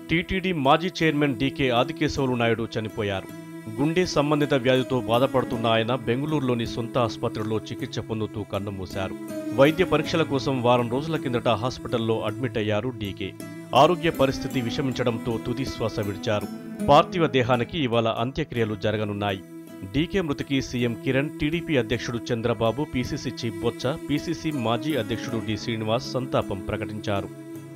TTD మాజీ chairman DK Adikesavulu Naidu చనిపోయారు గుండె సంబంధిత వ్యాధితో బాధపడుతున్న ఆయన బెంగళూరులోని సొంత ఆసుపత్రిలో చికిత్స పొందుతూ కన్నుమూశారు వైద్య పరీక్షల కోసం వారం రోజుల కిందట హాస్పిటల్లో అడ్మిట్ అయ్యారు డీకే ఆరోగ్య పరిస్థితి విషమించడంతో తుది శ్వాస విడిచారు పార్థివ దేహానికి ఇవాళ అంత్యక్రియలు జరగనున్నాయి డీకే మృతికి సీఎం కిరణ్ టీడీపీ అధ్యక్షుడు Chandrababu PCC chief Botsa PCC మాజీ అధ్యక్షుడు డి శ్రీనివాస్ సంతాపం ప్రకటించారు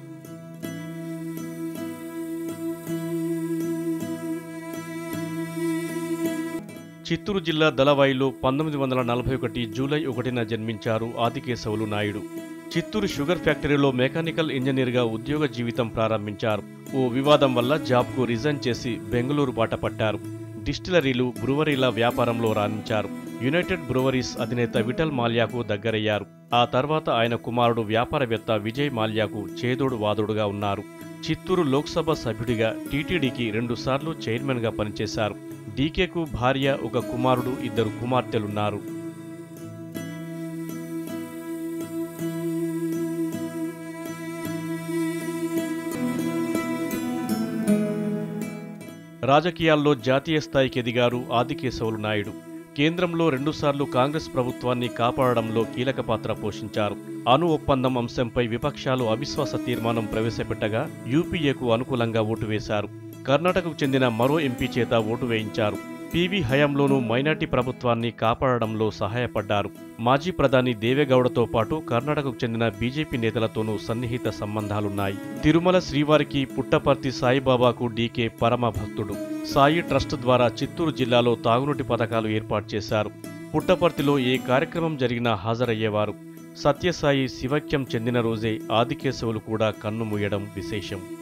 చిత్తూరు జిల్లా దళవాయిలో పంతొమ్మిది వందల నలభై ఒకటి జూలై ఒకటిన జన్మించారు ఆదికేశవులు నాయుడు చిత్తూరు షుగర్ ఫ్యాక్టరీలో మెకానికల్ ఇంజనీర్గా ఉద్యోగ జీవితం ప్రారంభించారు ఓ వివాదం వల్ల జాబ్కు రిజైన్ చేసి బెంగళూరు బాట పట్టారు డిస్టిలరీలు బ్రువరీల వ్యాపారంలో రాణించారు యునైటెడ్ బ్రువరీస్ అధినేత విఠల్ మాల్యాకు దగ్గరయ్యారు ఆ తర్వాత ఆయన కుమారుడు వ్యాపారవేత్త విజయ్ మాల్యాకు చేదోడు వాదోడుగా ఉన్నారు చిత్తూరు లోక్సభ సభ్యుడిగా టీటీడీకి రెండుసార్లు చైర్మన్గా పనిచేశారు డీకేకు భార్య ఒక కుమారుడు ఇద్దరు కుమార్తెలున్నారు రాజకీయాల్లో జాతీయ స్థాయికి ఎదిగారు ఆదికేశవులు నాయుడు కేంద్రంలో రెండుసార్లు కాంగ్రెస్ ప్రభుత్వాన్ని కాపాడడంలో కీలక పాత్ర పోషించారు అణు ఒప్పందం అంశంపై విపక్షాలు అవిశ్వాస తీర్మానం ప్రవేశపెట్టగా యూపీఏకు అనుకూలంగా ఓటు వేశారు కర్ణాటకకు చెందిన మరో ఎంపీ చేత ఓటు వేయించారు పీవీ హయాంలోనూ మైనార్టీ ప్రభుత్వాన్ని కాపాడడంలో సహాయపడ్డారు మాజీ ప్రధాని దేవేగౌడతో పాటు కర్ణాటకకు చెందిన బీజేపీ నేతలతోనూ సన్నిహిత సంబంధాలున్నాయి తిరుమల శ్రీవారికి పుట్టపర్తి సాయిబాబాకు డీకే పరమ భక్తుడు సాయి ట్రస్ట్ ద్వారా చిత్తూరు జిల్లాలో తాగునీటి పథకాలు ఏర్పాటు చేశారు పుట్టపర్తిలో ఏ కార్యక్రమం జరిగినా హాజరయ్యేవారు సత్యసాయి శివక్యం చెందిన రోజే ఆదికేశవులు కూడా కన్నుమూయడం విశేషం